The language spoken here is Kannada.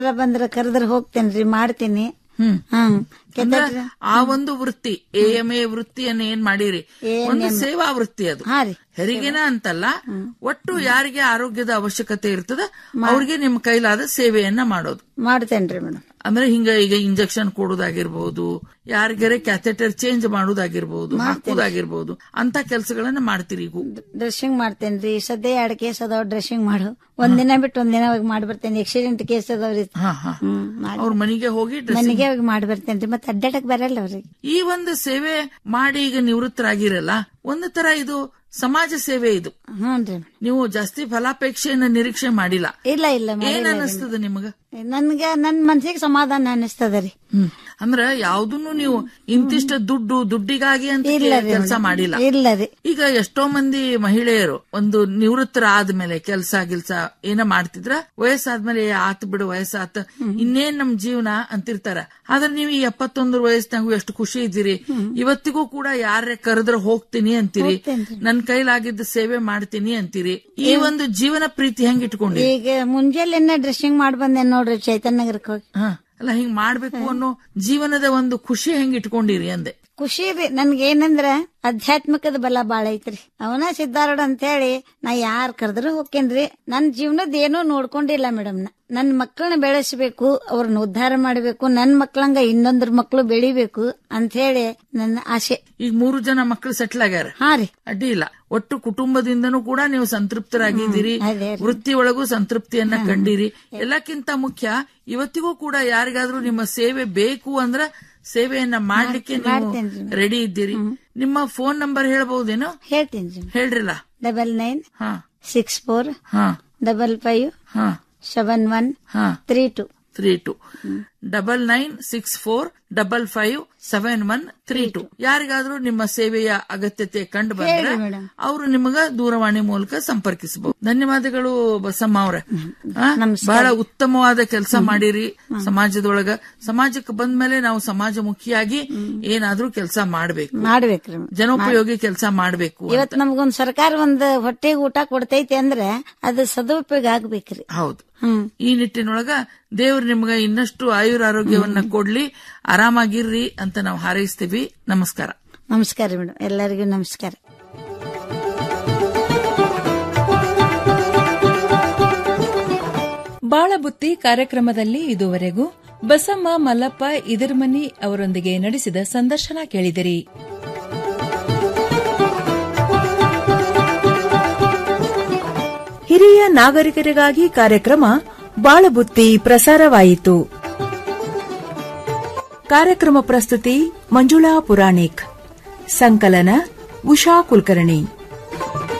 ಬಂದ್ರ ಕರೆದ್ರ ಹೋಗ್ತೇನ್ರಿ ಮಾಡ್ತೀನಿ ಹ್ಮ್ ಹ್ಮ್ ಅಂದ್ರ ಕೆದ್ದಟ್ರ- ಆ ಒಂದು ವೃತ್ತಿ ಎ ಎಂ ಎ ವೃತ್ತಿಯನ್ನ ಏನ್ ಮಾಡಿರಿ ಒಂದು ಸೇವಾ ವೃತ್ತಿ ಅದು ಹಾ ರೀ ಹೆರಿಗೆನ ಅಂತಲ್ಲ ಒಟ್ಟು ಯಾರಿಗೆ ಆರೋಗ್ಯದ ಅವಶ್ಯಕತೆ ಇರ್ತದ ಅವ್ರಿಗೆ ನಿಮ್ಮ ಕೈಲಾದ ಸೇವೆಯನ್ನ ಮಾಡೋದು ಮಾಡ್ತೇನ್ರಿ ಮೇಡಮ್ ಅಂದ್ರೆ ಹಿಂಗ ಈಗ ಇಂಜೆಕ್ಷನ್ ಕೊಡೋದಾಗಿರ್ಬಹುದು ಯಾರಿಗಾರೆ ಕ್ಯಾಥೆಟರ್ ಚೇಂಜ್ ಮಾಡೋದಾಗಿರ್ಬಹುದು ಹಾಕೋದಾಗಿರ್ಬಹುದು ಅಂತ ಕೆಲಸಗಳನ್ನ ಮಾಡ್ತೀರಿ ಈಗ ಡ್ರೆಸ್ಸಿಂಗ್ ಮಾಡ್ತೇನ್ರಿ ಸದ್ಯ ಎರಡು ಕೇಸ್ ಅದಾವ ಡ್ರೆಸ್ಸಿಂಗ್ ಮಾಡು ಒಂದಿನ ಬಿಟ್ಟು ಒಂದಿನ ಹೋಗಿ ಮಾಡಿ ಬರ್ತೇನೆ ಆಕ್ಸಿಡೆಂಟ್ ಕೇಸ್ ಅದಾವ್ರಿ ಹಾ ಹಾ ಹ್ಮ್ ಮಾಡಿ ಅವ್ರ ಮನೆಗೆ ಹೋಗಿ dressing- ಮನೆಗೆ ಹೋಗಿ ಮಾಡಿ ಬರ್ತೇನ್ರಿ ಮತ್ತೆ ಅಡ್ಡಾಡಕ್ ಬರಲ್ಲ ಅವ್ರಿಗೆ ಈ ಒಂದು ಸೇವೆ ಮಾಡಿ ಈಗ ನಿವೃತ್ತರಾಗಿರಲ್ಲ ಒಂದು ತರ ಇದು ಸಮಾಜ ಸೇವೆ ಇದು ಹ್ಞೂನ್ರಿ ನೀವು ಜಾಸ್ತಿ ಫಲಾಪೇಕ್ಷೆಯನ್ನ ನಿರೀಕ್ಷೆ ಮಾಡಿಲ್ಲ ಇಲ್ಲ ಇಲ್ಲ ಏನ್ ಮಾಡಿಲ್ಲ ರೀ. ಅನಿಸ್ತದ ನಿಮಗ ನನ್ಗ ನನ್ ಮನ್ಸಿಗೆ ಸಮಾಧಾನ ಅನಿಸ್ತದ ರೀ ಹ್ಮ್ ಅಂದ್ರ ಯಾವ್ದನ್ನು ನೀವು ಇಂತಿಷ್ಟ ದುಡ್ಡು ದುಡ್ಡಿಗಾಗಿ ಅಂತ ಇಲ್ಲ ರೀ ಕೆಲಸ ಮೇಡಮ್. ಮಾಡಿಲ್ಲ ಇಲ್ಲ ರೀ ಈಗ ಎಷ್ಟೋ ಮಂದಿ ಮಹಿಳೆಯರು ಒಂದು ನಿವೃತ್ತರಾದ್ಮೇಲೆ ಕೆಲಸ ಗಿಲ್ಸ ಏನ ಮಾಡ್ತಿದ್ರ ವಯಸ್ಸಾದ್ಮೇಲೆ ಏ, ಆತ್ ಬಿಡು ವಯಸ್ಸಾತ ಇನ್ನೇನ್ ನಮ್ ಜೀವನ ಅಂತಿರ್ತಾರ ಆದ್ರೆ ನೀವು ಈ ಎಪ್ಪತ್ತೊಂದು ವಯಸ್ಸಿನಾಗೂ ಎಷ್ಟು ಖುಷಿ ಇದ್ದೀರಿ ಇವತ್ತಿಗೂ ಕೂಡ ಯಾರೇ ಕರೆದ್ರ ಹೋಗ್ತೀನಿ ಅಂತೀರಿ ಹೋಗ್ತೇನ್ರಿ. ನನ್ ಕೈಲಾಗಿದ್ದ ಸೇವೆ ಮಾಡ್ತೀನಿ ಅಂತೀರಿ ಈ ಒಂದು ಜೀವನ ಪ್ರೀತಿ ಹೆಂಗ್ ಇಟ್ಕೊಂಡಿ ಈಗ ಮುಂಜಾನೆ ಡ್ರೆಸ್ಸಿಂಗ್ ಮಾಡಿ ಬಂದೆ ನೋಡ್ರಿ ಚೈತನ್ಯ ನಗರಕ್ಕೆ ಹೋಗಿ ಹ ಅಲ್ಲ ಹಿಂಗ್ ಮಾಡ್ಬೇಕು ಅನ್ನೋ ಜೀವನದ ಒಂದು ಖುಷಿ ಹೆಂಗ್ ಇಟ್ಕೊಂಡಿರಿ ಅಂದೆ ಖುಷಿ ರೀ ನನ್ಗೆ ಏನಂದ್ರ ಆಧ್ಯಾತ್ಮಿಕದ ಬಲ ಬಾಳ ಐತ್ರಿ ಅವನ ಸಿದ್ಧಾರೂಢ ಅಂತ ಹೇಳಿ ನಾ ಯಾರ್ ಕರೆದ್ರು ಹೋಗ್ತೇನ್ರಿ ನನ್ ಜೀವನದ ಏನೂ ನೋಡ್ಕೊಂಡಿಲ್ಲ ಮೇಡಮ್ ನನ್ ಮಕ್ಕಳನ್ನ ಬೆಳೆಸಬೇಕು ಅವ್ರನ್ನ ಉದ್ಧಾರ ಮಾಡಬೇಕು ನನ್ ಮಕ್ಳಂಗ ಇನ್ನೊಂದ್ರ ಮಕ್ಳು ಬೆಳಿಬೇಕು ಅಂತ ಹೇಳಿ ನನ್ನ ಆಸೆ ಈಗ ಮೂರು ಜನ ಮಕ್ಕಳು ಸೆಟ್ಲ್ ಆಗ್ಯಾರ ಹಾ ರೀ ಅಡ್ಡಿ ಇಲ್ಲ ಒಟ್ಟು ಕುಟುಂಬದಿಂದನೂ ಕೂಡ ನೀವು ಸಂತೃಪ್ತರಾಗಿದ್ದೀರಿ ಅದೇ ರೀ. ವೃತ್ತಿ ಒಳಗೂ ಸಂತೃಪ್ತಿಯನ್ನ ಕಂಡಿರಿ ಎಲ್ಲಕ್ಕಿಂತ ಮುಖ್ಯ ಇವತ್ತಿಗೂ ಕೂಡ ಯಾರಿಗಾದ್ರೂ ನಿಮ್ಮ ಸೇವೆ ಬೇಕು ಅಂದ್ರ ಸೇವೆಯನ್ನ ಮಾಡ್ಲಿಕ್ಕೆ ನೀವು ಮಾಡ್ತೇನ್ರಿ. ರೆಡಿ ಇದ್ದೀರಿ ನಿಮ್ಮ ಫೋನ್ ನಂಬರ್ ಹೇಳ್ಬಹುದೇನೋ ಹೇಳ್ತೀನಿ ರೀ ಹೇಳ್ರಿಲ್ಲ ಡಬಲ್ ನೈನ್ ಹಾ ಸಿಕ್ಸ್ ಫೋರ್ ಹಾ ಡಬಲ್ ಫೈವ್ ಹಾ ಸೆವೆನ್ ಒನ್ ಹಾ three two three two double nine six four double five seven one three two ಯಾರಿಗಾದ್ರೂ ನಿಮ್ಮ ಸೇವೆಯ ಅಗತ್ಯತೆ ಕಂಡು ಬಂದ್ರೆ ಹೇಳಿ ಮೇಡಮ್. ಅವರು ನಿಮಗ ದೂರವಾಣಿ ಮೂಲಕ ಸಂಪರ್ಕಿಸಬಹುದು ಧನ್ಯವಾದಗಳು ಬಸಮ್ಮ ಅವ್ರೆ ಆ, ನಮಸ್ಕಾರ. ಬಹಳ ಉತ್ತಮವಾದ ಕೆಲಸ ಮಾಡಿರಿ ಸಮಾಜದೊಳಗ ಸಮಾಜಕ್ಕೆ ಬಂದ್ಮೇಲೆ ನಾವು ಸಮಾಜಮುಖಿಯಾಗಿ ಏನಾದ್ರೂ ಕೆಲಸ ಮಾಡ್ಬೇಕು ಮಾಡ್ಬೇಕ್ರಿ ಜನೋಪಯೋಗಿ ಕೆಲಸ ಮಾಡ್ಬೇಕು ಅಂತ. ಇವತ್ ನಮ್ಗೊಂದ್ ಸರ್ಕಾರ ಒಂದ್ ಹೊಟ್ಟೆಗೆ ಊಟ ಕೊಡ್ತೈತಿ ಅಂದ್ರೆ ಅದು ಸದುಪಯೋಗ ಆಗ್ಬೇಕ್ರಿ ಹೌದು ಹ್ಮ್ ಈ ನಿಟ್ಟಿನೊಳಗ ದೇವ್ರು ನಿಮ್ಗ ಇನ್ನಷ್ಟು ಆಯುರ ಆರೋಗ್ಯವನ್ನ ಕೊಡ್ಲಿ ಆರಾಮಾಗಿರ್ರಿ ಅಂತ ನಾವು ಹಾರೈಸ್ತೀವಿ ನಮಸ್ಕಾರ ನಮಸ್ಕಾರ ಮೇಡಮ್ ಎಲ್ಲರಿಗೂ ನಮಸ್ಕಾರ ಬಾಳಬುತ್ತಿ ಕಾರ್ಯಕ್ರಮದಲ್ಲಿ ಇದುವರೆಗೂ ಬಸಮ್ಮ ಮಲ್ಲಪ್ಪ ಇದಿರ್ಮನಿ ಅವರೊಂದಿಗೆ ನಡೆಸಿದ ಸಂದರ್ಶನ ಕೇಳಿದಿರಿ ಹಿರಿಯ ನಾಗರಿಕರಿಗಾಗಿ ಕಾರ್ಯಕ್ರಮ ಬಾಳಬುತ್ತಿ ಪ್ರಸಾರವಾಯಿತು ಕಾರ್ಯಕ್ರಮ ಪ್ರಸ್ತುತಿ ಮಂಜುಳಾ ಪುರಾಣಿಕ್ ಸಂಕಲನ ಉಷಾ ಕುಲಕರ್ಣಿ